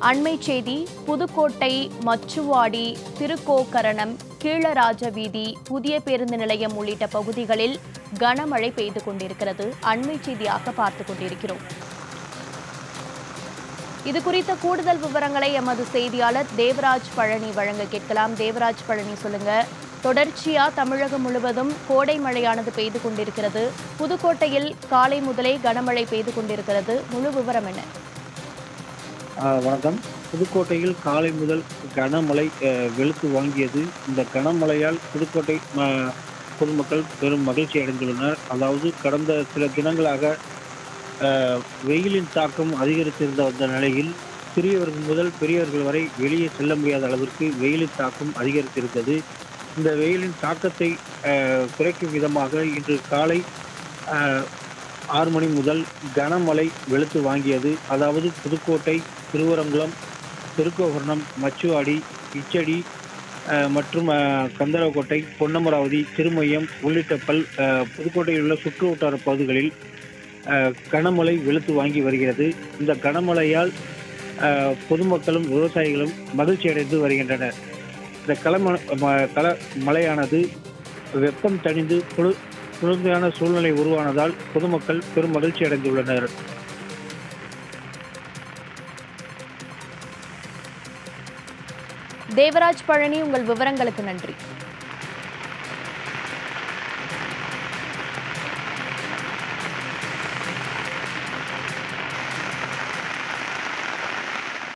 அண்மை செய்தி புதுக்கோட்டை மச்சுவாடி திருக்கோக்கரணம் கீழராஜ வீதி புதிய பேருந்து நிலையம் உள்ளிட்ட பகுதிகளில் கனமழை பெய்து கொண்டிருக்கிறது அண்மை செய்தியாக பார்த்துக் கொண்டிருக்கிறோம் இது குறித்த கூடுதல் விவரங்களை எமது செய்தியாளர் தேவராஜ் பழனி வழங்க கேட்கலாம் தேவராஜ் பழனி சொல்லுங்க தொடர்ச்சியா தமிழகம் முழுவதும் கோடை மழையானது பெய்து கொண்டிருக்கிறது புதுக்கோட்டையில் காலை முதலே கனமழை பெய்து கொண்டிருக்கிறது முழு விவரம் என்ன ஆ, வணக்கம் புதுக்கோட்டையில் காலை முதல் கனமழை அஹ், வெளுத்து வாங்கியது இந்த கனமழையால் புதுக்கோட்டை ம- பொதுமக்கள் பெரும் மகிழ்ச்சி அடைந்துள்ளனர் அதாவது கடந்த சில தினங்களாக அஹ், வெயிலின் தாக்கம் அதிகரித்திருந்த வந்த நிலையில் சிறியவர்கள் முதல் பெரியவர்கள் வரை வெளியே செல்ல முடியாத அளவிற்கு வெயிலின் தாக்கம் அதிகரித்திருந்தது இந்த வெயிலின் தாக்கத்தை அஹ், குறைக்கும் விதமாக இன்று காலை அஹ், ஆறு மணி முதல் கனமழை வெளுத்து வாங்கியது அதாவது புதுக்கோட்டை திருவரங்குளம் திருக்கோகரணம் மச்சுவாடி இச்சடி அஹ், மற்றும் அஹ், கந்தரவக்கோட்டை பொன்னமராவதி திருமையம் உள்ளிட்ட பல் அஹ், புதுக்கோட்டையில் உள்ள சுற்று வட்டார பகுதிகளில் அஹ், கனமழை வெளுத்து வாங்கி வருகிறது இந்த கனமழையால் அஹ், பொதுமக்களும் விவசாயிகளும் மகிழ்ச்சி அடைந்து வருகின்றனர் இந்த களம ம- கள மழையானது வெப்பம் தணிந்து குளு குளிர்மையான சூழ்நிலை உருவானதால் பொதுமக்கள் பெரும் மகிழ்ச்சி அடைந்துள்ளனர் தேவராஜ் பழனி உங்கள் விவரங்களுக்கு நன்றி